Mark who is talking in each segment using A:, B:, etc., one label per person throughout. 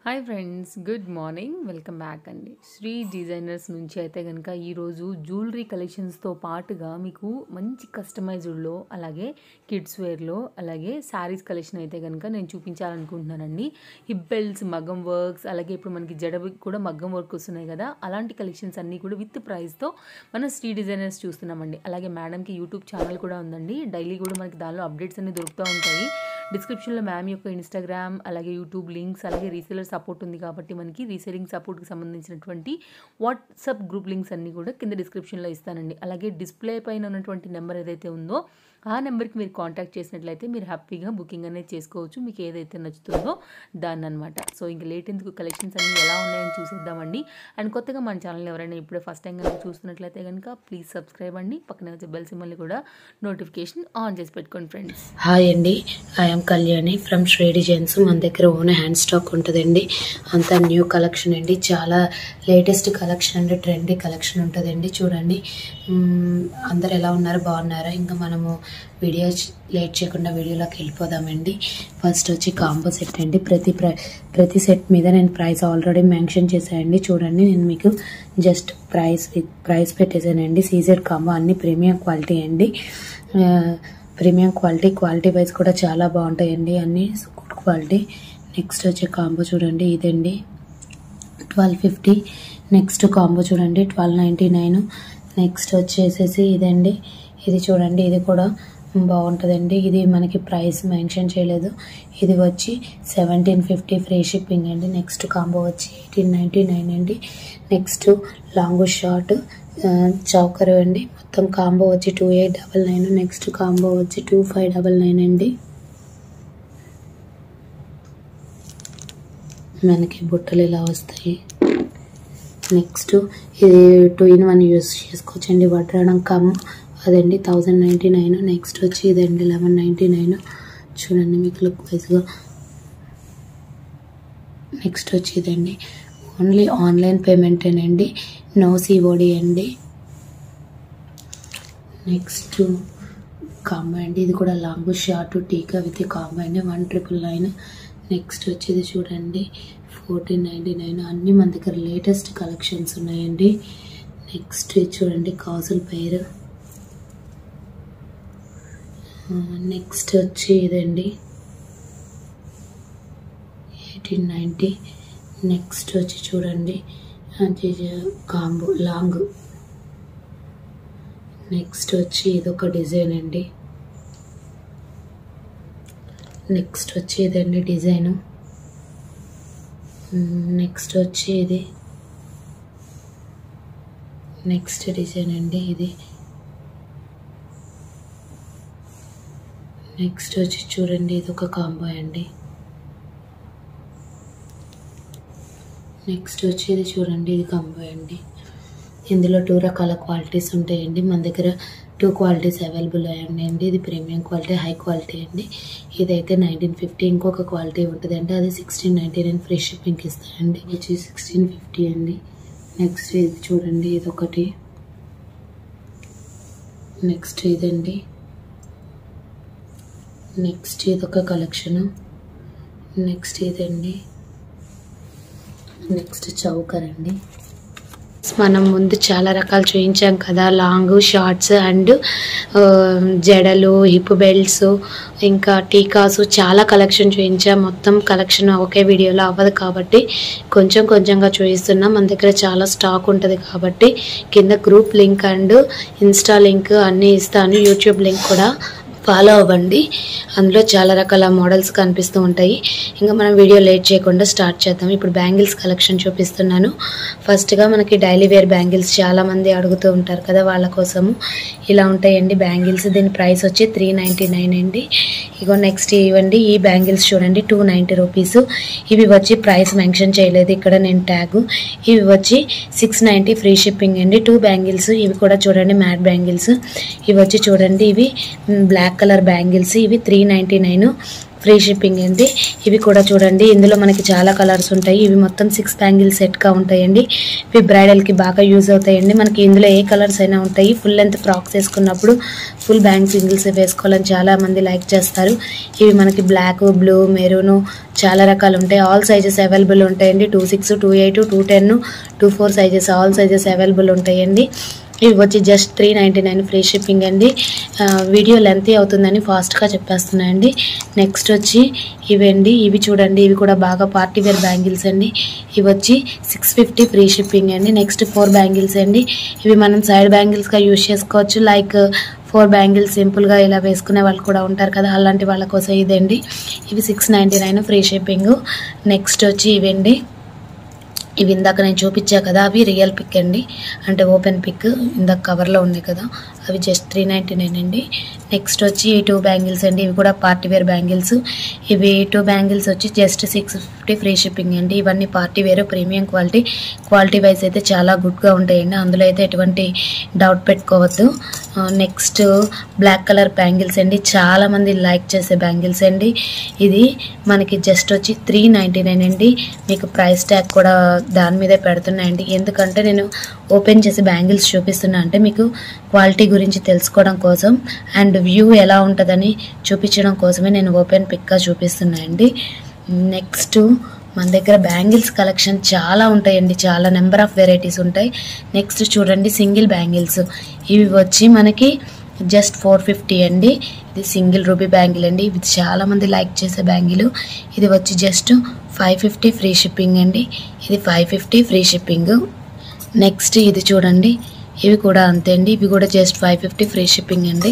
A: hi friends good morning welcome back అండి Sri designers నుంచి అయితే కనుక ఈరోజు జ్యువెలరీ కలెక్షన్స్తో పాటుగా మీకు మంచి కస్టమైజ్డ్లో అలాగే కిడ్స్ వేర్లో అలాగే శారీస్ కలెక్షన్ అయితే కనుక నేను చూపించాలనుకుంటున్నానండి హిప్ బెల్ట్స్ మగ్గం వర్క్స్ అలాగే ఇప్పుడు మనకి జడవి కూడా మగ్గం వర్క్ వస్తున్నాయి కదా అలాంటి కలెక్షన్స్ అన్నీ కూడా విత్ ప్రైస్తో మనం శ్రీ డిజైనర్స్ చూస్తున్నామండి అలాగే మేడంకి యూట్యూబ్ ఛానల్ కూడా ఉందండి డైలీ కూడా మనకి దానిలో అప్డేట్స్ అన్ని దొరుకుతూ ఉంటాయి డిస్క్రిప్షన్లో మ్యామ్ యొక్క ఇన్స్టాగ్రామ్ అలాగే యూట్యూబ్ లింక్స్ అలాగే రీసేలర్ సపోర్ట్ ఉంది కాబట్టి మనకి రీసేలింగ్ సపోర్ట్కి సంబంధించినటువంటి వాట్సాప్ గ్రూప్ లింక్స్ అన్నీ కూడా కింద డిస్క్రిప్షన్లో ఇస్తానండి అలాగే డిస్ప్లే పైన ఉన్నటువంటి నెంబర్ ఏదైతే ఉందో ఆ నెంబర్కి మీరు కాంటాక్ట్ చేసినట్లయితే మీరు హ్యాపీగా బుకింగ్ అనేది చేసుకోవచ్చు మీకు ఏదైతే నచ్చుతుందో దాన్ని అనమాట సో ఇంక లేట్ ఎందుకు కలెక్షన్స్ అన్నీ ఎలా ఉన్నాయని చూసేద్దామండి అండ్ కొత్తగా మన ఛానల్ ఎవరైనా ఇప్పుడే ఫస్ట్ టైం కనుక చూస్తున్నట్లయితే కనుక ప్లీజ్ సబ్స్క్రైబ్ అండి పక్కనే వచ్చే బెల్ సింబల్ని కూడా నోటిఫికేషన్ ఆన్ చేసి పెట్టుకోండి ఫ్రెండ్స్
B: హాయ్ అండి I'm Kalyani from Sri designs మన దగ్గర ఓన్ హ్యాండ్ స్టాక్ ఉంటుందండి అంతా న్యూ కలెక్షన్ అండి చాలా లేటెస్ట్ కలెక్షన్ అండి ట్రెండీ కలెక్షన్ ఉంటుందండి చూడండి మ్మ్, అందరు ఎలా ఉన్నారు బాగున్నారా ఇంకా మనము వీడియో లేట్ చేయకుండా వీడియోలోకి వెళ్ళిపోదామండి ఫస్ట్ వచ్చి కాంబో సెట్ అండి ప్రతి ప్ర ప్రతి సెట్ మీద నేను ప్రైస్ ఆల్రెడీ మెన్షన్ చేశానండి చూడండి నేను మీకు జస్ట్ ప్రైస్ విత్ ప్రైస్ పెట్టేశానండి సీజెడ్ కాంబో అన్ని ప్రీమియం క్వాలిటీ అండి ఆ, ప్రీమియం క్వాలిటీ క్వాలిటీ వైజ్ కూడా చాలా బాగుంటాయండి అన్ని గుడ్ క్వాలిటీ నెక్స్ట్ వచ్చే కాంబో చూడండి ఇదండి ట్వెల్వ్ ఫిఫ్టీ నెక్స్ట్ కాంబో చూడండి ట్వెల్వ్ నైంటీ నైన్ నెక్స్ట్ వచ్చేసేసి ఇదండి ఇది చూడండి ఇది కూడా బాగుంటుందండి ఇది మనకి ప్రైస్ మెన్షన్ చేయలేదు ఇది వచ్చి సెవెంటీన్ ఫిఫ్టీ ఫ్రీ షిప్పింగ్ అండి నెక్స్ట్ కాంబో వచ్చి ఎయిటీన్ నైంటీ నైన్ అండి నెక్స్ట్ లాంగ్ షార్ట్ చౌకర్ అండి మొత్తం కాంబో వచ్చి two eight double nine next combo వచ్చి టూ ఫైవ్ డబల్ నైన్ అండి మనకి బుట్టలు ఇలా వస్తాయి నెక్స్ట్ ఇది టూ ఇన్ వన్ యూస్ చేసుకోవచ్చండి వడ్రాడం కమ్ అదండి థౌజండ్ నైంటీ నైన్ నెక్స్ట్ వచ్చి ఇదండి లెవెన్ నైంటీ నైన్ చూడండి మీకు లుక్ వైజ్గా నెక్స్ట్ వచ్చి ఇదండి ఓన్లీ ఆన్లైన్ పేమెంటేనండి నో సిఓడి అండి నెక్స్ట్ కాంబో అండి ఇది కూడా లాంగ్ షార్ట్ టీకా విత్ కాంబో అండి వన్ ట్రిపుల్ నైన్ నెక్స్ట్ వచ్చేది చూడండి ఫోర్టీన్ నైంటీ నైన్ అన్నీ మన దగ్గర లేటెస్ట్ కలెక్షన్స్ ఉన్నాయండి నెక్స్ట్ ఇది చూడండి కాజుల పేరు నెక్స్ట్ వచ్చి ఇదండి ఎయిటీన్ నైంటీ నెక్స్ట్ వచ్చి చూడండి అది కాంబో లాంగ్ నెక్స్ట్ వచ్చి ఇదొక డిజైన్ అండి నెక్స్ట్ వచ్చి ఇదండి డిజైను నెక్స్ట్ వచ్చి ఇది నెక్స్ట్ డిజైన్ అండి ఇది నెక్స్ట్ వచ్చి చూడండి ఇది ఒక కాంబో అండి నెక్స్ట్ వచ్చి ఇది చూడండి ఇది కాంబో అండి ఇందులో టూ రకాల క్వాలిటీస్ ఉంటాయండి మన దగ్గర టూ క్వాలిటీస్ అవైలబుల్ అయ్యండి ఇది ప్రీమియం క్వాలిటీ హై క్వాలిటీ అండి ఇదైతే నైన్టీన్ ఫిఫ్టీ ఇంకొక క్వాలిటీ ఉంటుంది అండి అది సిక్స్టీన్ నైంటీ నైన్ ఫ్రీ షిప్పింగ్కి ఇస్తాయండి వచ్చి సిక్స్టీన్ ఫిఫ్టీ అండి నెక్స్ట్ ఇది చూడండి ఇది ఒకటి నెక్స్ట్ ఇదండి నెక్స్ట్ ఇదొక కలెక్షను నెక్స్ట్ ఇదండి నెక్స్ట్ చౌకర్ అండి మనం ముందు చాలా రకాలు చూపించాం కదా లాంగ్ షార్ట్స్ అండ్ ఆ, జడలు హిప్ బెల్ట్స్ ఇంకా టీకాస్ చాలా కలెక్షన్ చూపించాం మొత్తం కలెక్షన్ ఒకే వీడియోలో అవ్వదు కాబట్టి కొంచెం కొంచెంగా చూపిస్తున్నాం మన దగ్గర చాలా స్టాక్ ఉంటుంది కాబట్టి కింద group link and insta link అన్నీ ఇస్తాను యూట్యూబ్ లింక్ కూడా ఫాలో అవ్వండి అందులో చాలా రకాల మోడల్స్ కనిపిస్తూ ఉంటాయి ఇంకా మనం వీడియో లేట్ చేయకుండా స్టార్ట్ చేద్దాం ఇప్పుడు బ్యాంగిల్స్ కలెక్షన్ చూపిస్తున్నాను ఫస్ట్గా మనకి డైలీ వేర్ బ్యాంగిల్స్ చాలామంది అడుగుతూ ఉంటారు కదా వాళ్ళ కోసము ఇలా ఉంటాయండి బ్యాంగిల్స్ దీని ప్రైస్ వచ్చి త్రీ నైంటీ నైన్ అండి ఇగో నెక్స్ట్ ఇవ్వండి ఈ బ్యాంగిల్స్ చూడండి టూ నైంటీ రూపీస్ ఇవి వచ్చి ప్రైస్ మెన్షన్ చేయలేదు ఇక్కడ నేను ట్యాగ్ ఇవి వచ్చి సిక్స్ నైంటీ ఫ్రీ షిప్పింగ్ అండి టూ బ్యాంగిల్స్ ఇవి కూడా చూడండి మ్యాట్ బ్యాంగిల్స్ ఇవి వచ్చి చూడండి ఇవి బ్లాక్ కలర్ బ్యాంగిల్స్ ఇవి three ninety nine free shipping అండి ఇవి కూడా చూడండి ఇందులో మనకి చాలా కలర్స్ ఉంటాయి ఇవి మొత్తం సిక్స్ బ్యాంగిల్ సెట్గా ఉంటాయండి ఇవి బ్రైడల్కి బాగా యూజ్ అవుతాయండి మనకి ఇందులో ఏ కలర్స్ అయినా ఉంటాయి ఫుల్ లెంత్ ఫ్రాక్స్ వేసుకున్నప్పుడు ఫుల్ బ్యాంగ్ సింగిల్స్ వేసుకోవాలని చాలా మంది లైక్ చేస్తారు ఇవి మనకి బ్లాక్ బ్లూ మెరూన్ చాలా రకాలు ఉంటాయి ఆల్ సైజెస్ అవైలబుల్ ఉంటాయండి two six two eight two ten two four sizes all sizes available ఉంటాయండి ఇవి వచ్చి just three ninety nine free shipping అండి ఆ, వీడియో లెంతీ అవుతుందని ఫాస్ట్గా చెప్పేస్తున్నాయండి నెక్స్ట్ వచ్చి ఇవండి ఇవి చూడండి ఇవి కూడా బాగా పార్టీ వేర్ బ్యాంగిల్స్ అండి ఇవి వచ్చి సిక్స్ ఫిఫ్టీ ఫ్రీ షిప్పింగ్ అండి నెక్స్ట్ ఫోర్ బ్యాంగిల్స్ అండి ఇవి మనం సైడ్ బ్యాంగిల్స్గా యూజ్ చేసుకోవచ్చు లైక్ ఫోర్ బ్యాంగిల్స్ సింపుల్గా ఇలా వేసుకునే వాళ్ళు కూడా ఉంటారు కదా అలాంటి వాళ్ళ కోసం ఇదండి ఇవి six ninety nine free shipping next వచ్చి ఇవండి ఇవి ఇందాక నేను చూపించా కదా అవి రియల్ పిక్ అండి అంటే ఓపెన్ పిక్ ఇందాక కవర్లో ఉన్నాయి కదా అవి జస్ట్ త్రీ నైంటీ నైన్ అండి నెక్స్ట్ వచ్చి ఈ టూ బ్యాంగిల్స్ అండి ఇవి కూడా పార్టీ వేర్ బ్యాంగిల్స్ ఇవి టూ బ్యాంగిల్స్ వచ్చి just six fifty free shipping అండి ఇవన్నీ party wear premium quality quality wise అయితే చాలా గుడ్గా ఉంటాయండి అందులో అయితే ఎటువంటి డౌట్ పెట్టుకోవద్దు నెక్స్ట్ బ్లాక్ కలర్ బ్యాంగిల్స్ అండి చాలా మంది లైక్ చేసే బ్యాంగిల్స్ అండి ఇది మనకి జస్ట్ వచ్చి త్రీ నైంటీ నైన్ అండి మీకు ప్రైస్ ట్యాగ్ కూడా దాని మీదే పెడుతున్నాయండి ఎందుకంటే నేను ఓపెన్ చేసి బ్యాంగిల్స్ చూపిస్తున్నా అంటే మీకు క్వాలిటీ గురించి తెలుసుకోవడం కోసం అండ్ వ్యూ ఎలా ఉంటుందని చూపించడం కోసమే నేను ఓపెన్ పిక్గా చూపిస్తున్నా అండి నెక్స్ట్ మన దగ్గర బ్యాంగిల్స్ కలెక్షన్ చాలా ఉంటాయండి చాలా నెంబర్ ఆఫ్ వెరైటీస్ ఉంటాయి నెక్స్ట్ చూడండి సింగిల్ బ్యాంగిల్స్ ఇవి వచ్చి మనకి జస్ట్ ఫోర్ ఫిఫ్టీ అండి ఇది సింగిల్ రూబీ బ్యాంగిల్ అండి ఇది చాలా మంది లైక్ చేసే బ్యాంగిల్ ఇది వచ్చి just five fifty free shipping అండి ఇది five fifty free shipping next ఇది చూడండి ఇవి కూడా అంతే అండి ఇవి కూడా just five fifty free shipping అండి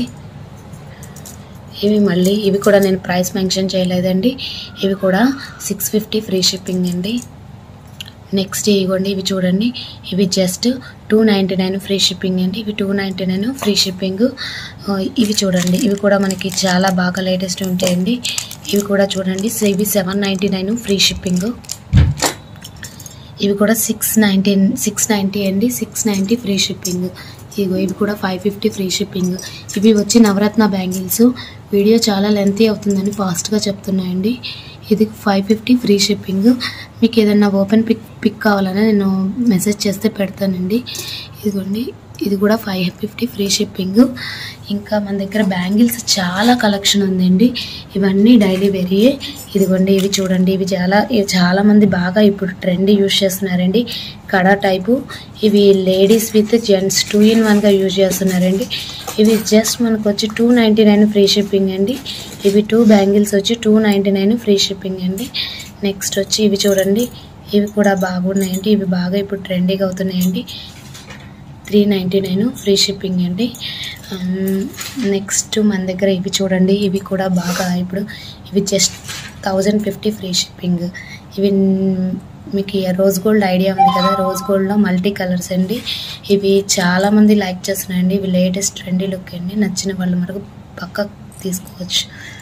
B: ఇవి మళ్ళీ ఇవి కూడా నేను ప్రైస్ మెన్షన్ చేయలేదండి ఇవి కూడా సిక్స్ ఫిఫ్టీ ఫ్రీ షిప్పింగ్ అండి నెక్స్ట్ ఇవ్వండి ఇవి చూడండి ఇవి just two ninety nine free shipping అండి ఇవి two ninety nine free shipping ఇవి చూడండి ఇవి కూడా మనకి చాలా బాగా లేటెస్ట్ ఉంటాయండి ఇవి కూడా చూడండి సో ఇవి seven ninety nine free shipping ఇవి కూడా సిక్స్ నైంటీ సిక్స్ నైంటీ అండి సిక్స్ నైంటీ ఫ్రీ షిప్పింగ్ ఇగో ఇవి కూడా ఫైవ్ ఫిఫ్టీ ఫ్రీ షిప్పింగ్ ఇవి వచ్చి నవరత్న బ్యాంగిల్స్ వీడియో చాలా లెంతీ అవుతుందని ఫాస్ట్గా చెప్తున్నాయండి ఇది ఫైవ్ ఫిఫ్టీ ఫ్రీ షిప్పింగ్ మీకు ఏదైనా ఓపెన్ పిక్ పిక్ కావాలన్నా నేను మెసేజ్ చేస్తే పెడతానండి ఇదిగోండి ఇది కూడా ఫైవ్ ఫిఫ్టీ ఫ్రీ షిప్పింగ్ ఇంకా మన దగ్గర బ్యాంగిల్స్ చాలా కలెక్షన్ ఉందండి ఇవన్నీ డైలీ వేరియే ఇదిగోండి ఇవి చూడండి ఇవి చాలా ఇవి చాలా మంది బాగా ఇప్పుడు ట్రెండ్ యూజ్ చేస్తున్నారండి కడా టైపు ఇవి ladies with gents two in వన్గా యూజ్ చేస్తున్నారండి ఇవి జస్ట్ మనకు వచ్చి two ninety nine free shipping అండి ఇవి టూ బ్యాంగిల్స్ వచ్చి two ninety nine free shipping అండి నెక్స్ట్ వచ్చి ఇవి చూడండి ఇవి కూడా బాగున్నాయండి ఇవి బాగా ఇప్పుడు ట్రెండింగ్ అవుతున్నాయండి three ninety nine free shipping అండి నెక్స్ట్ మన దగ్గర ఇవి చూడండి ఇవి కూడా బాగా ఇప్పుడు ఇవి just thousand fifty free shipping ఇవి న్- మీకు ఈ రోజ్ గోల్డ్ ఐడియా ఉంది కదా రోజ్ గోల్డ్లో మల్టీ కలర్స్ అండి ఇవి చాలామంది లైక్ చేస్తున్నాయండి ఇవి లేటెస్ట్ ట్రెండీ లుక్ అండి నచ్చిన వాళ్ళు మనకు పక్క తీసుకోవచ్చు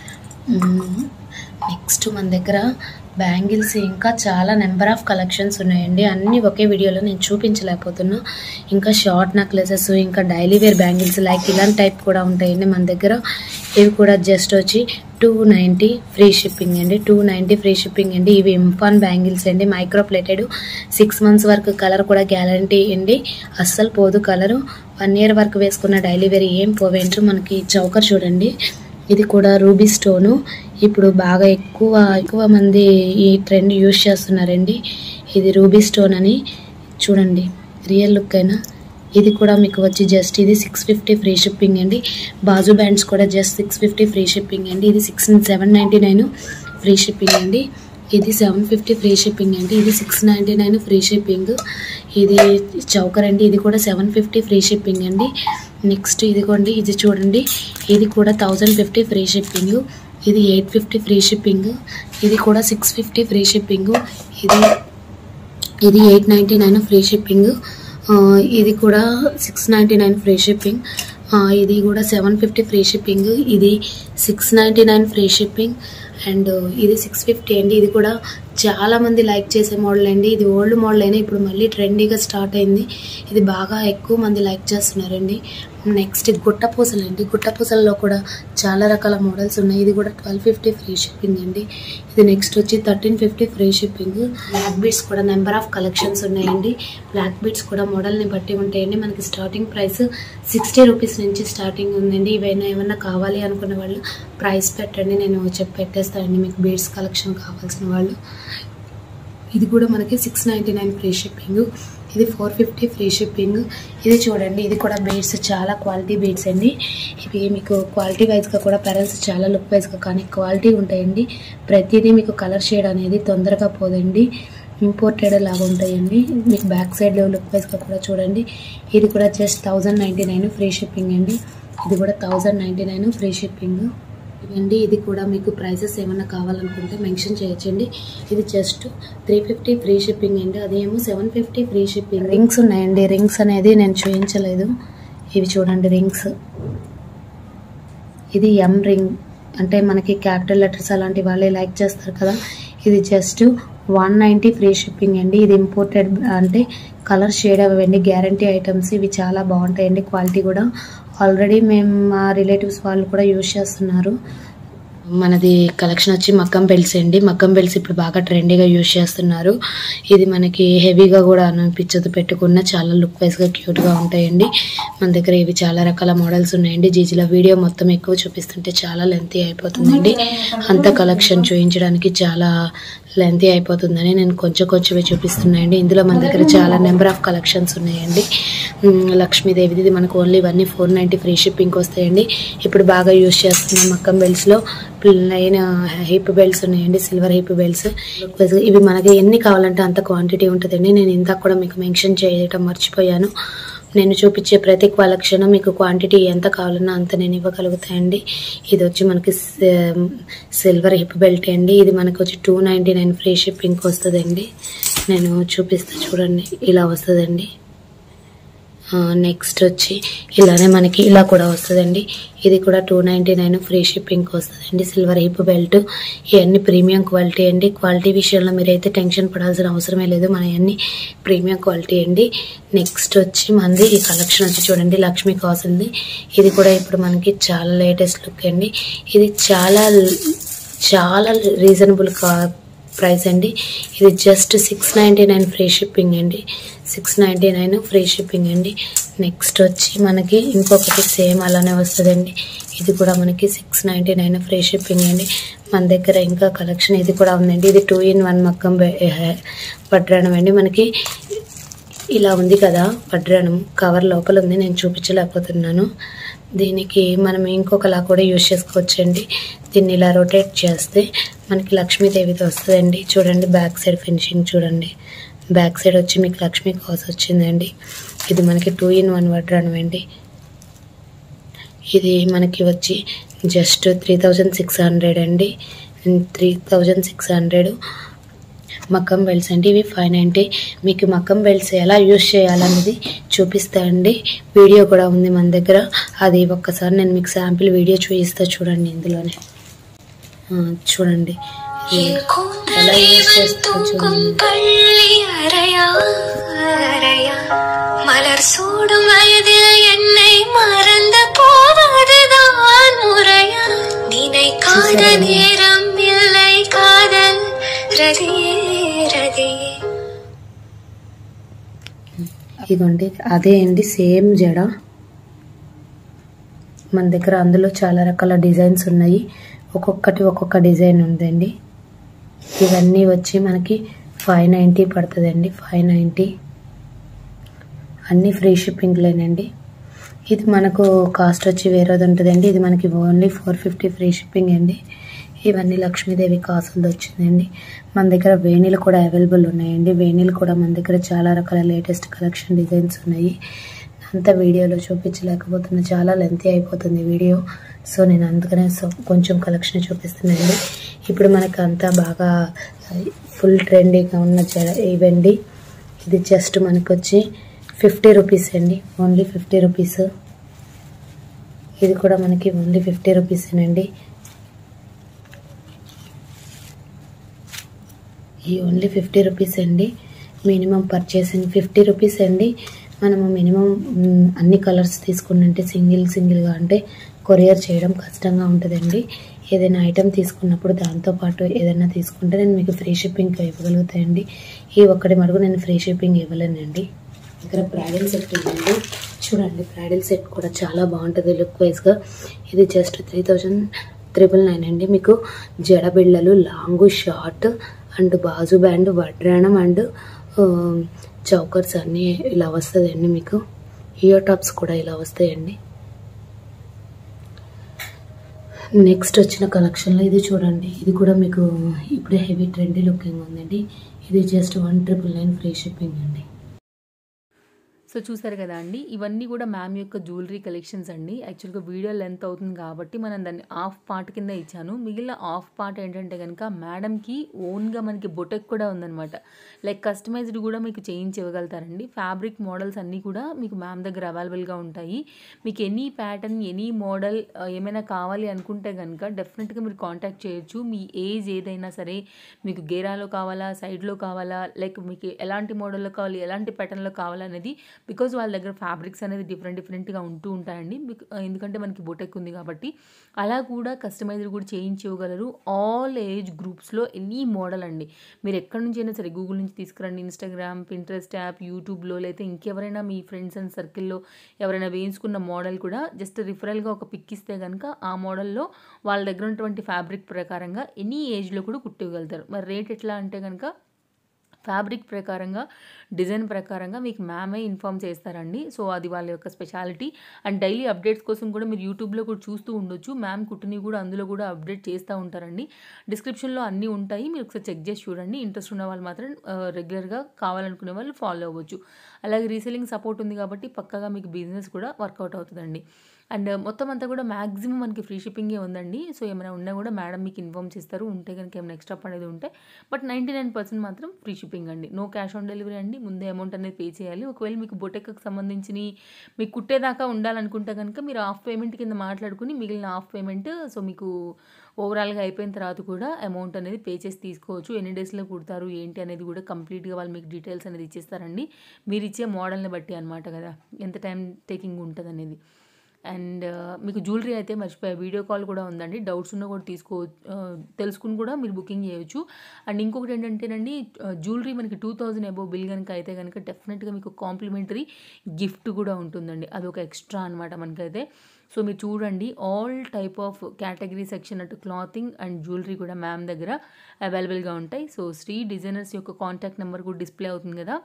B: నెక్స్ట్ మన దగ్గర బ్యాంగిల్స్ ఇంకా చాలా నెంబర్ ఆఫ్ కలెక్షన్స్ ఉన్నాయండి అన్నీ ఒకే వీడియోలో నేను చూపించలేకపోతున్నా ఇంకా షార్ట్ నెక్లెసెస్ ఇంకా డైలీ వేర్ బ్యాంగిల్స్ లైక్ ఇలాంటి టైప్ కూడా ఉంటాయండి మన దగ్గర ఇవి కూడా జస్ట్ వచ్చి టూ నైంటీ ఫ్రీ షిప్పింగ్ అండి టూ నైంటీ ఫ్రీ షిప్పింగ్ అండి ఇవి ఇంఫాన్ బ్యాంగిల్స్ అండి మైక్రో ప్లేటెడ్ సిక్స్ మంత్స్ వరకు కలర్ కూడా గ్యారంటీ అండి అస్సలు పోదు కలరు వన్ ఇయర్ వరకు వేసుకున్న డైలీ వేర్ ఏం పోవేంటో మనకి చౌకర్ చూడండి ఇది కూడా రూబీ స్టోను ఇప్పుడు బాగా ఎక్కువ ఎక్కువ మంది ఈ ట్రెండ్ యూజ్ చేస్తున్నారండి ఇది రూబీ స్టోన్ అని చూడండి రియల్ లుక్ అయినా ఇది కూడా మీకు వచ్చి జస్ట్ ఇది సిక్స్ ఫిఫ్టీ ఫ్రీ షిప్పింగ్ అండి బాజు బ్యాండ్స్ కూడా just six fifty free shipping అండి ఇది six seven ninety nine free shipping అండి ఇది సెవెన్ ఫిఫ్టీ ఫ్రీ షిప్పింగ్ అండి ఇది six ninety nine free shipping ఇది చౌకర్ అండి ఇది కూడా సెవెన్ ఫిఫ్టీ ఫ్రీ షిప్పింగ్ అండి నెక్స్ట్ ఇదిగోండి ఇది చూడండి ఇది కూడా థౌజండ్ ఫిఫ్టీ ఫ్రీ షిప్పింగ్ ఇది ఎయిట్ ఫిఫ్టీ ఫ్రీ షిప్పింగ్ ఇది కూడా సిక్స్ ఫిఫ్టీ ఫ్రీ షిప్పింగ్ ఇది ఇది eight ninety nine free shipping ఆ, ఇది కూడా six ninety nine free shipping ఆ, ఇది కూడా సెవెన్ ఫిఫ్టీ ఫ్రీ షిప్పింగ్ ఇది six ninety nine free shipping and ఇది సిక్స్ ఫిఫ్టీ అండి ఇది కూడా చాలా మంది లైక్ చేసే మోడల్ అండి ఇది ఓల్డ్ మోడల్ అయినా ఇప్పుడు మళ్ళీ ట్రెండీగా స్టార్ట్ అయింది ఇది బాగా ఎక్కువ మంది లైక్ చేస్తున్నారండి నెక్స్ట్ ఇది గుట్ట పూసలు అండి గుట్ట పూసల్లో కూడా చాలా రకాల మోడల్స్ ఉన్నాయి ఇది కూడా ట్వెల్వ్ ఫిఫ్టీ ఫ్రీ షిప్పింగ్ అండి ఇది నెక్స్ట్ వచ్చి thirteen fifty free shipping black beads కూడా నెంబర్ ఆఫ్ కలెక్షన్స్ ఉన్నాయండి బ్లాక్ బీడ్స్ కూడా మోడల్ని బట్టి ఉంటాయండి మనకి స్టార్టింగ్ ప్రైస్ సిక్స్టీ రూపీస్ నుంచి స్టార్టింగ్ ఉందండి ఇవైనా ఏమన్నా కావాలి అనుకున్న వాళ్ళు ప్రైస్ పెట్టండి నేను చెప్పి పెట్టేస్తానండి మీకు బీడ్స్ కలెక్షన్ కావాల్సిన వాళ్ళు ఇది కూడా మనకి six ninety nine free shipping ఇది ఫోర్ ఫిఫ్టీ ఫ్రీ షిప్పింగ్ ఇది చూడండి ఇది కూడా బీడ్స్ చాలా క్వాలిటీ బీడ్స్ అండి ఇవి మీకు క్వాలిటీ వైజ్గా కూడా పెరల్స్ చాలా లుక్ వైజ్గా కానీ క్వాలిటీ ఉంటాయండి ప్రతిదీ మీకు కలర్ షేడ్ అనేది తొందరగా పోదండి ఇంపోర్టెడ్ లాగా ఉంటాయండి మీకు బ్యాక్ సైడ్ లుక్ వైజ్గా కూడా చూడండి ఇది కూడా just thousand ninety nine free shipping అండి ఇది కూడా thousand ninety nine free shipping ఇవండి ఇది కూడా మీకు ప్రైసెస్ ఏమైనా కావాలనుకుంటే మెన్షన్ చేయొచ్చండి ఇది just three fifty free shipping అండి అదేమో seven fifty free shipping rings ఉన్నాయండి రింగ్స్ అనేది నేను చూపించలేదు ఇవి చూడండి రింగ్స్ ఇది ఎం రింగ్ అంటే మనకి క్యాపిటల్ లెటర్స్ అలాంటి వాళ్ళే లైక్ చేస్తారు కదా ఇది just one ninety free shipping అండి ఇది ఇంపోర్టెడ్ అంటే కలర్ షేడ్ అవ్వండి గ్యారంటీ ఐటమ్స్ ఇవి చాలా బాగుంటాయండి క్వాలిటీ కూడా ఆల్రెడీ మేము మా రిలేటివ్స్ వాళ్ళు కూడా యూజ్ చేస్తున్నారు మనది కలెక్షన్ వచ్చి మక్కం బెల్ట్స్ అండి మక్కం బెల్ట్స్ ఇప్పుడు బాగా ట్రెండీగా యూజ్ చేస్తున్నారు ఇది మనకి హెవీగా కూడా అనిపించదు పెట్టుకున్న చాలా లుక్ వైజ్గా క్యూట్గా ఉంటాయండి మన దగ్గర ఇవి చాలా రకాల మోడల్స్ ఉన్నాయండి జీజీలో వీడియో మొత్తం ఎక్కువ చూపిస్తుంటే చాలా లెంతీ అయిపోతుందండి అంత కలెక్షన్ చూపించడానికి చాలా లెంతీ అయిపోతుందని నేను కొంచెం కొంచెమే చూపిస్తున్నాయండి ఇందులో మన దగ్గర చాలా నెంబర్ ఆఫ్ కలెక్షన్స్ ఉన్నాయండి ఉమ్, లక్ష్మీదేవిది ఇది మనకు ఓన్లీ ఇవన్నీ ఫోర్ నైంటీ ఫ్రీ షిప్పింగ్కి వస్తాయండి ఇప్పుడు బాగా యూజ్ చేస్తున్నాం మక్కం బెల్ట్స్లో ప్లెయిన్ హిప్ బెల్ట్స్ ఉన్నాయండి సిల్వర్ హిప్ బెల్ట్స్ ఇవి మనకి ఎన్ని కావాలంటే అంత క్వాంటిటీ ఉంటుందండి నేను ఇందాక కూడా మీకు మెన్షన్ చేయటం మర్చిపోయాను నేను చూపించే ప్రతి కలెక్షన్ మీకు క్వాంటిటీ ఎంత కావాలన్నా అంత నేను ఇవ్వగలుగుతాయండి ఇది వచ్చి మనకి సిల్వర్ హిప్ బెల్ట్ అండి ఇది మనకి వచ్చి టూ నైంటీ నైన్ ఫ్రీ షిప్పింగ్కి వస్తుందండి నేను చూపిస్తా చూడండి ఇలా వస్తుందండి నెక్స్ట్ వచ్చి ఇలానే మనకి ఇలా కూడా వస్తుందండి ఇది కూడా టూ నైంటీ నైన్ ఫ్రీ షిప్పింగ్కి వస్తుందండి సిల్వర్ హిప్ బెల్ట్ ఇవన్నీ ప్రీమియం క్వాలిటీ అండి క్వాలిటీ విషయంలో మీరైతే టెన్షన్ పడాల్సిన అవసరమే లేదు మన అన్ని ప్రీమియం క్వాలిటీ అండి నెక్స్ట్ వచ్చి మనది ఈ కలెక్షన్ వచ్చి చూడండి లక్ష్మీ కాసుంది ఇది కూడా ఇప్పుడు మనకి చాలా లేటెస్ట్ లుక్ అండి ఇది చాలా చాలా రీజనబుల్ కా ప్రైస్ అండి ఇది just six ninety nine free shipping అండి six ninety nine free shipping అండి నెక్స్ట్ వచ్చి మనకి ఇంకొకటి సేమ్ అలానే వస్తుందండి ఇది కూడా మనకి six ninety nine free shipping అండి మన దగ్గర ఇంకా కలెక్షన్ ఇది కూడా ఉందండి ఇది టూ ఇన్ వన్ మక్కం పట్టడం అండి మనకి ఇలా ఉంది కదా వడ్రానం కవర్ లోపల ఉంది నేను చూపించలేకపోతున్నాను దీనికి మనం ఇంకొకలా కూడా యూజ్ చేసుకోవచ్చండి దీన్ని ఇలా రొటేట్ చేస్తే మనకి లక్ష్మీదేవితో వస్తుందండి చూడండి బ్యాక్ సైడ్ ఫినిషింగ్ చూడండి బ్యాక్ సైడ్ వచ్చి మీకు లక్ష్మీ కాస్ వచ్చిందండి ఇది మనకి టూ ఇన్ వన్ వడ్రానం అండి ఇది మనకి వచ్చి just three thousand six hundred అండి త్రీ థౌజండ్ సిక్స్ హండ్రెడ్ మక్కం బెల్ట్స్ అండి ఇవి ఫైవ్ నైంటీ మీకు మక్కం బెల్ట్స్ ఎలా యూస్ చేయాలనేది చూపిస్తా అండి వీడియో కూడా ఉంది మన దగ్గర అది ఒక్కసారి నేను మీకు శాంపిల్ వీడియో చూపిస్తా చూడండి ఇందులోనే ఆ, చూడండి ఇది ఎలా యూస్ చేస్తారో చూడండి
C: பள்ளி அறையா அறையா மலர் சூடும் வயதில் என்னை மறந்து போவதுதான் முறையா நினைக்காத நேரம் இல்லை காதல் ரதியே ரதியே
B: ఇదిగోండి అదే అండి సేమ్ జడ మన దగ్గర అందులో చాలా రకాల డిజైన్స్ ఉన్నాయి ఒక్కొక్కటి ఒక్కొక్క డిజైన్ ఉందండి ఇవన్నీ వచ్చి మనకి ఫైవ్ నైంటీ పడుతుందండి ఫైవ్ నైంటీ అన్నీ ఫ్రీ షిప్పింగ్లేనండి ఇది మనకు కాస్ట్ వచ్చి వేరేది ఉంటుందండి ఇది మనకి only four fifty free shipping అండి ఇవన్నీ లక్ష్మీదేవి కాసులది వచ్చిందండి మన దగ్గర వేణీలు కూడా అవైలబుల్ ఉన్నాయండి వేణీలు కూడా మన దగ్గర చాలా రకాల లేటెస్ట్ కలెక్షన్ డిజైన్స్ ఉన్నాయి అంత వీడియోలో చూపించలేకపోతున్నా చాలా లెంతీ అయిపోతుంది వీడియో సో నేను అందుకనే సో కొంచెం కలెక్షన్ చూపిస్తున్నానండి ఇప్పుడు మనకు అంతా బాగా ఫుల్ ట్రెండీగా ఉన్న జడ- ఇవండి ఇది జస్ట్ మనకు వచ్చి ఫిఫ్టీ రూపీస్ అండి ఓన్లీ ఫిఫ్టీ రూపీస్ ఇది కూడా మనకి ఓన్లీ ఫిఫ్టీ రూపీసేనండి ఈ ఓన్లీ ఫిఫ్టీ రూపీస్ అండి మినిమం పర్చేసింగ్ ఫిఫ్టీ రూపీస్ అండి మనము మినిమం మ్, అన్ని కలర్స్ తీసుకుంటే సింగిల్ సింగిల్గా అంటే కొరియర్ చేయడం కష్టంగా ఉంటుందండి ఏదైనా ఐటెం తీసుకున్నప్పుడు దాంతోపాటు ఏదైనా తీసుకుంటే నేను మీకు ఫ్రీ షిప్పింగ్ ఇవ్వగలుగుతాయండి ఈ ఒక్కటి మటుకు నేను ఫ్రీ షిప్పింగ్ ఇవ్వలేనండి ఇక్కడ బ్రైడల్ సెట్ ఉందండి చూడండి బ్రైడల్ సెట్ కూడా చాలా బాగుంటుంది లుక్ వైజ్గా ఇది just three thousand triple nine అండి మీకు జడబిళ్ళలు లాంగ్ షార్ట్ అండ్ బాజు బ్యాండ్ వడ్రాణం అండ్ చౌకర్స్ అన్నీ ఇలా వస్తుందండి మీకు ఇయర్ టాప్స్ కూడా ఇలా వస్తాయండి నెక్స్ట్ వచ్చిన కలెక్షన్లో ఇది చూడండి ఇది కూడా మీకు ఇప్పుడే హెవీ ట్రెండీ లుకింగ్ ఉందండి ఇది just one triple nine free shipping అండి
A: సో చూసారు కదా అండి ఇవన్నీ కూడా మ్యామ్ యొక్క జ్యువెలరీ కలెక్షన్స్ అండి యాక్చువల్గా వీడియో లెంత్ అవుతుంది కాబట్టి మనం దాన్ని హాఫ్ పార్ట్ కింద ఇచ్చాను మిగిలిన హాఫ్ పార్ట్ ఏంటంటే కనుక మేడంకి ఓన్గా మనకి బొటెక్ కూడా ఉందన్నమాట లైక్ కస్టమైజ్డ్ కూడా మీకు చేయించి ఇవ్వగలుగుతారండి ఫ్యాబ్రిక్ మోడల్స్ అన్నీ కూడా మీకు మ్యామ్ దగ్గర అవైలబుల్గా ఉంటాయి మీకు ఎనీ ప్యాటర్న్ ఎనీ మోడల్ ఏమైనా కావాలి అనుకుంటే కనుక డెఫినెట్గా మీరు కాంటాక్ట్ చేయొచ్చు మీ ఏజ్ ఏదైనా సరే మీకు గేరాలో కావాలా సైడ్లో కావాలా లైక్ మీకు ఎలాంటి మోడల్లో కావాలి ఎలాంటి ప్యాటర్న్లో కావాలనేది బికాజ్ వాళ్ళ దగ్గర ఫ్యాబ్రిక్స్ అనేది డిఫరెంట్ డిఫరెంట్గా ఉంటూ ఉంటాయండి బిక- ఎందుకంటే మనకి బొటెక్ ఉంది కాబట్టి అలా కూడా కస్టమైజర్ కూడా చేయించి ఇవ్వగలరు ఆల్ ఏజ్ గ్రూప్స్లో ఎనీ మోడల్ అండి మీరు ఎక్కడి నుంచి అయినా సరే గూగుల్ నుంచి తీసుకురండి ఇన్స్టాగ్రామ్ పింట్రెస్ట్ యాప్ యూట్యూబ్లో లేకపోతే ఇంకెవరైనా మీ ఫ్రెండ్స్ అండ్ సర్కిల్లో ఎవరైనా వేయించుకున్న మోడల్ కూడా జస్ట్ రిఫరల్గా ఒక పిక్ ఇస్తే కనుక ఆ మోడల్లో వాళ్ళ దగ్గర ఉన్నటువంటి ఫ్యాబ్రిక్ ప్రకారంగా ఎనీ ఏజ్లో కూడా కుట్టివ్వగలుగుతారు మరి రేట్ ఎట్లా అంటే కనుక ఫ్యాబ్రిక్ ప్రకారంగా డిజైన్ ప్రకారంగా మీకు మ్యామే ఇన్ఫామ్ చేస్తారండి సో అది వాళ్ళ యొక్క స్పెషాలిటీ అండ్ డైలీ అప్డేట్స్ కోసం కూడా మీరు యూట్యూబ్లో కూడా చూస్తూ ఉండొచ్చు మ్యామ్ కుట్టిని కూడా అందులో కూడా అప్డేట్ చేస్తూ ఉంటారండి డిస్క్రిప్షన్లో అన్నీ ఉంటాయి మీరు ఒకసారి చెక్ చేసి చూడండి ఇంట్రెస్ట్ ఉన్న వాళ్ళు మాత్రం రెగ్యులర్గా కావాలనుకునే వాళ్ళు ఫాలో అవ్వచ్చు అలాగే రీసెల్లింగ్ సపోర్ట్ ఉంది కాబట్టి పక్కగా మీకు బిజినెస్ కూడా వర్కౌట్ అవుతుందండి అండ్ మొత్తం అంతా కూడా మ్యాక్సిమం మనకి ఫ్రీ షిప్పింగే ఉందండి సో ఏమైనా ఉన్నా కూడా మేడం మీకు ఇన్ఫామ్ చేస్తారు ఉంటే కనుక ఏమైనా ఎక్స్ట్రా పడేది ఉంటే బట్ నైంటీ నైన్ పర్సెంట్ మాత్రం ఫ్రీ షిప్పింగ్ అండి నో క్యాష్ ఆన్ డెలివరీ అండి ముందే అమౌంట్ అనేది పే చేయాలి ఒకవేళ మీకు బొటెక్కి సంబంధించి మీకు కుట్టేదాకా ఉండాలనుకుంటే కనుక మీరు హాఫ్ పేమెంట్ కింద మాట్లాడుకుని మిగిలిన హాఫ్ పేమెంట్ సో మీకు ఓవరాల్గా అయిపోయిన తర్వాత కూడా అమౌంట్ అనేది పే చేసి తీసుకోవచ్చు ఎన్ని డేస్లో కుడతారు ఏంటి అనేది కూడా కంప్లీట్గా వాళ్ళు మీకు డీటెయిల్స్ అనేది ఇచ్చేస్తారండి మీరు ఇచ్చే మోడల్ని బట్టి అనమాట కదా ఎంత టైం టేకింగ్ ఉంటుంది అనేది అండ్ మీకు జ్యువెలరీ అయితే మర్చిపోయా వీడియో కాల్ కూడా ఉందండి డౌట్స్ ఉన్నా కూడా తీసుకో ఆ, తెలుసుకుని కూడా మీరు బుకింగ్ చేయొచ్చు అండ్ ఇంకొకటి ఏంటంటేనండి జ్యువెలరీ మనకి టూ థౌజండ్ అబోవ్ బిల్ కనుక అయితే కనుక డెఫినెట్గా మీకు కాంప్లిమెంటరీ గిఫ్ట్ కూడా ఉంటుందండి అదొక ఎక్స్ట్రా అనమాట మనకైతే సో మీరు చూడండి all type of category section అటు క్లాతింగ్ అండ్ జ్యువెలరీ కూడా మ్యామ్ దగ్గర అవైలబుల్గా ఉంటాయి సో శ్రీ డిజైనర్స్ యొక్క కాంటాక్ట్ నెంబర్ కూడా డిస్ప్లే అవుతుంది కదా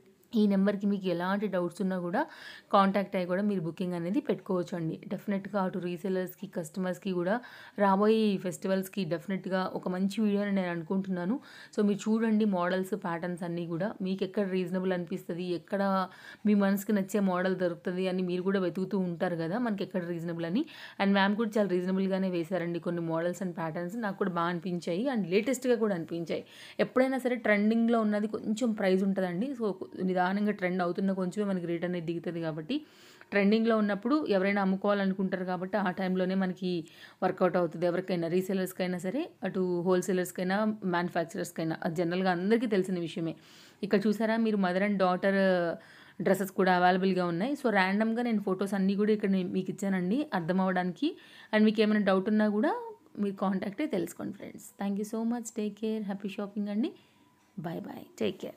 A: ఈ నెంబర్కి మీకు ఎలాంటి డౌట్స్ ఉన్నా కూడా కాంటాక్ట్ అయ్యి కూడా మీరు బుకింగ్ అనేది పెట్టుకోవచ్చు అండి డెఫినెట్గా అటు రీసెలర్స్కి కస్టమర్స్కి కూడా రాబోయే ఈ ఫెస్టివల్స్కి డెఫినెట్గా ఒక మంచి వీడియో అని నేను అనుకుంటున్నాను సో మీరు చూడండి మోడల్స్ ప్యాటర్న్స్ అన్నీ కూడా మీకు ఎక్కడ రీజనబుల్ అనిపిస్తుంది ఎక్కడ మీ మనసుకి నచ్చే మోడల్ దొరుకుతుంది అని మీరు కూడా వెతుకుతూ ఉంటారు కదా మనకి ఎక్కడ రీజనబుల్ అని అండ్ మ్యామ్ కూడా చాలా రీజనబుల్గానే వేశారండి కొన్ని మోడల్స్ అండ్ ప్యాటర్న్స్ నాకు కూడా బాగా అనిపించాయి అండ్ లేటెస్ట్గా కూడా అనిపించాయి ఎప్పుడైనా సరే ట్రెండింగ్లో ఉన్నది కొంచెం ప్రైస్ ఉంటుందండి సో నిదానంగా ట్రెండ్ అవుతున్న కొంచెమే మనకి రేట్ అనేది దిగుతుంది కాబట్టి ట్రెండింగ్లో ఉన్నప్పుడు ఎవరైనా అమ్ముకోవాలనుకుంటారు కాబట్టి ఆ టైంలోనే మనకి వర్కౌట్ అవుతుంది ఎవరికైనా రీసేలర్స్కైనా సరే అటు హోల్సేలర్స్కైనా మ్యానుఫ్యాక్చరర్స్కైనా అది జనరల్గా అందరికీ తెలిసిన విషయమే ఇక్కడ చూసారా మీరు మదర్ అండ్ డాటర్ డ్రెస్సెస్ కూడా అవైలబుల్గా ఉన్నాయి సో ర్యాండమ్గా నేను ఫొటోస్ అన్నీ కూడా ఇక్కడ నేను మీకు ఇచ్చానండి అర్థం అవ్వడానికి అండ్ మీకు ఏమైనా డౌట్ ఉన్నా కూడా మీరు కాంటాక్ట్ అయ్యి తెలుసుకోండి friends thank you so much take care happy shopping అండి bye bye take care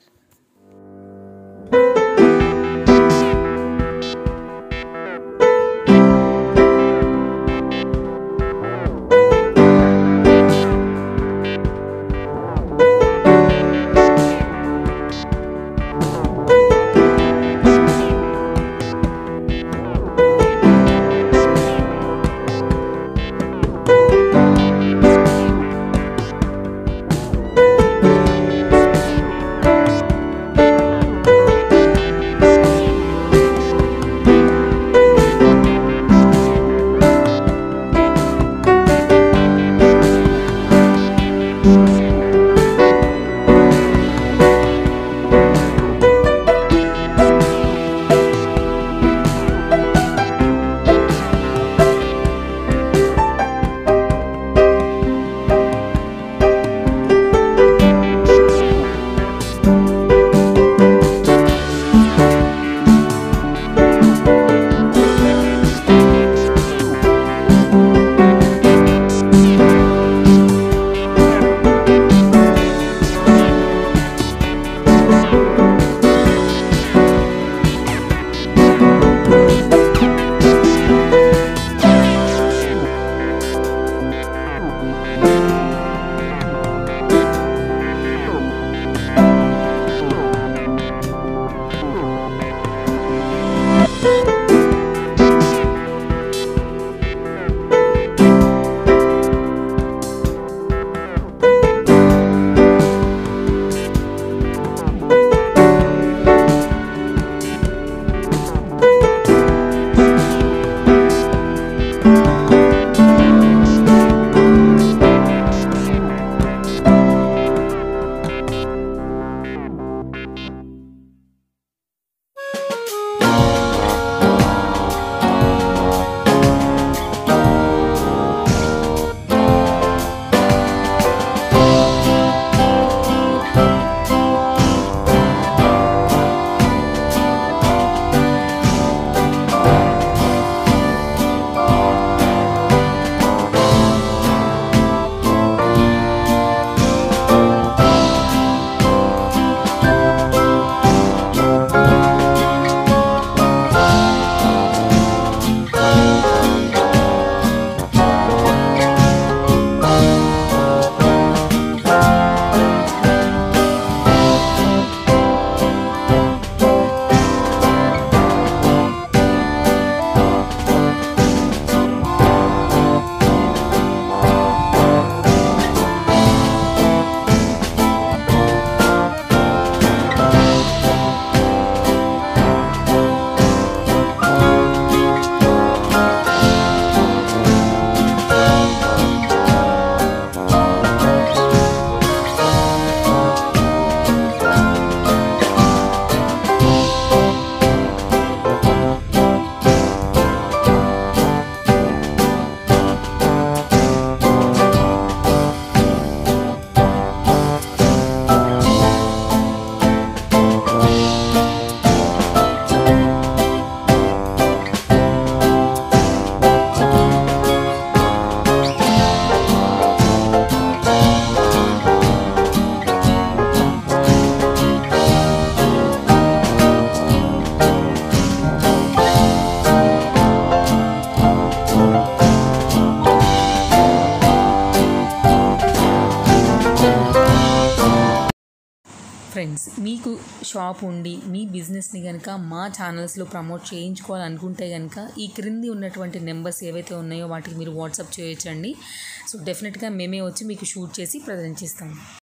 A: friends మీకు షాప్ ఉండి మీ బిజినెస్ని కనుక మా ఛానల్స్లో ప్రమోట్ చేయించుకోవాలనుకుంటే కనుక ఈ క్రింది ఉన్నటువంటి నెంబర్స్ ఏవైతే ఉన్నాయో వాటికి మీరు వాట్సాప్ చేయొచ్చండి సో డెఫినెట్గా మేమే వచ్చి మీకు షూట్ చేసి ప్రజెంట్ చేస్తాం